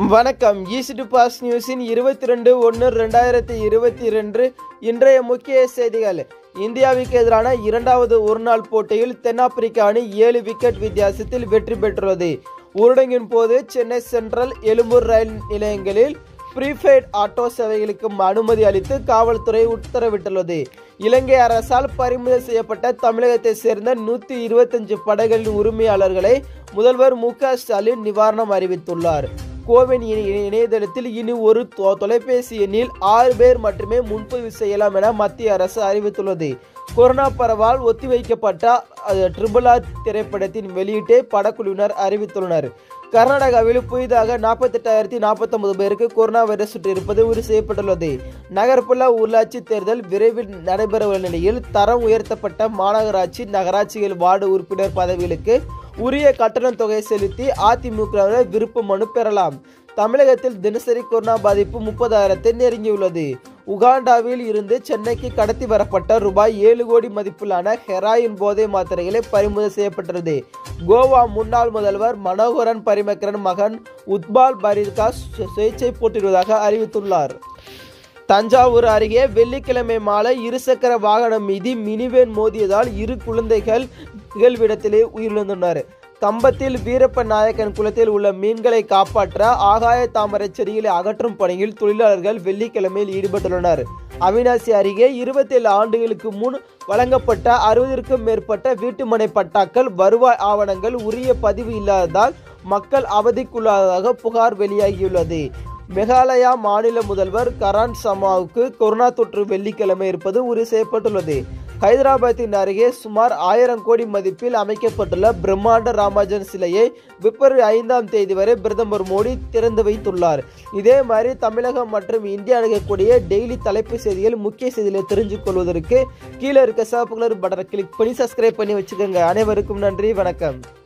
வணக்கம் east pass நியூஸின் இருபத்தி ரெண்டு ஒன்று ரெண்டாயிரத்தி இருபத்தி ரெண்டு இன்றைய முக்கிய செய்திகள் இந்தியாவுக்கு எதிரான இரண்டாவது ஒருநாள் போட்டியில் தென்னாப்பிரிக்க அணி ஏழு விக்கெட் வித்தியாசத்தில் வெற்றி பெற்றுள்ளது ஊரடங்கின் போது சென்னை சென்ட்ரல் எழும்பூர் ரயில் நிலையங்களில் ப்ரீபெய்ட் ஆட்டோ சேவைகளுக்கு அனுமதி அளித்து காவல்துறை உத்தரவிட்டுள்ளது இலங்கை அரசால் பறிமுதல் செய்யப்பட்ட தமிழகத்தை சேர்ந்த நூற்றி இருபத்தஞ்சு படகுகளின் உரிமையாளர்களை முதல்வர் மு க ஸ்டாலின் நிவாரணம் அறிவித்துள்ளார் கோவின் இணை- இணையதளத்தில் இனி ஒரு தொ- தொலைபேசி எண்ணில் ஆறு பேர் மட்டுமே முன்பதிவு செய்யலாம் என மத்திய அரசு அறிவித்துள்ளது கொரோனா பரவலால் ஒத்திவைக்கப்பட்ட அஹ், ட்ரிபிள் ஆர் திரைப்படத்தின் வெளியீட்டை படக்குழுவினர் அறிவித்துள்ளனர் கர்நாடகாவில் புதிதாக நாற்பத்தெட்டாயிரத்தி நாற்பத்தொன்பது பேருக்கு கொரோனா வைரஸ் தொற்று இருப்பது உறுதி செய்யப்பட்டுள்ளது நகர்ப்புற உள்ளாட்சி தேர்தல் விரைவில் நடைபெறவுள்ள நிலையில் தரம் உயர்த்தப்பட்ட மாநகராட்சி நகராட்சிகள் வார்டு உறுப்பினர் பதவிகளுக்கு உரிய கட்டண தொகை செலுத்தி அதிமுகவினர் விருப்ப மனு பெறலாம் தமிழகத்தில் தினசரி கொரோனா பாதிப்பு முப்பதாயிரத்தை நெருங்கியுள்ளது உகாண்டாவில் இருந்து சென்னைக்கு கடத்தி வரப்பட்ட ரூபாய் ஏழு கோடி மதிப்பிலான ஹெராயின் போதை மாத்திரைகளை பறிமுதல் செய்யப்பட்டது கோவா முன்னாள் முதல்வர் மனோகரன் பரிமக்கரன் மகன் உத்பால் பரிர்கா சு- சுயேட்சை போட்டியிடுவதாக அறிவித்துள்ளார் தஞ்சாவூர் அருகே வெள்ளிக்கிழமை மாலை இருசக்கர வாகனம் மீது மினிவேன் மோதியதால் இரு குழந்தைகள் நிகழ்விடத்திலே உயிரிழந்தனர் கம்பத்தில் வீரப்ப நாயக்கன் குளத்தில் உள்ள மீன்களை காப்பாற்ற ஆகாய தாமரை செடிகளை அகற்றும் பணியில் தொழிலாளர்கள் வெள்ளிக்கிழமையில் ஈடுபட்டுள்ளனர் அவினாசி அருகே இருபத்தேழு ஆண்டுகளுக்கு முன் வழங்கப்பட்ட அறுபதிற்கும் மேற்பட்ட வீட்டுமனை பட்டாக்கள் வருவாய் ஆவணங்கள் உரிய பதிவு இல்லாததால் மக்கள் அவதிக்குள்ளாததாக புகார் வெளியாகியுள்ளது மேகாலயா மாநில முதல்வர் கரான் சமாவுக்கு கொரோனா தொற்று வெள்ளிக்கிழமை இருப்பது உறுதி செய்யப்பட்டுள்ளது ஹைதராபாத்தின் அருகே சுமார் ஆயிரம் கோடி மதிப்பில் அமைக்கப்பட்டுள்ள பிரம்மாண்ட ராமாஜன் சிலையை பிப்ரவரி ஐந்தாம் தேதி வரை பிரதமர் மோடி திறந்து வைத்துள்ளார் இதே மாதிரி தமிழகம் மற்றும் இந்தியா அணுகக்கூடிய டெய்லி தலைப்பு செய்திகள் முக்கிய செய்திகளை தெரிஞ்சு கொள்வதற்கு கீழே இருக்க சிவப்பு கலர் பட்டனை கிளிக் பண்ணி சப்ஸ்கிரைப் பண்ணி வச்சுக்கோங்க அனைவருக்கும் நன்றி வணக்கம்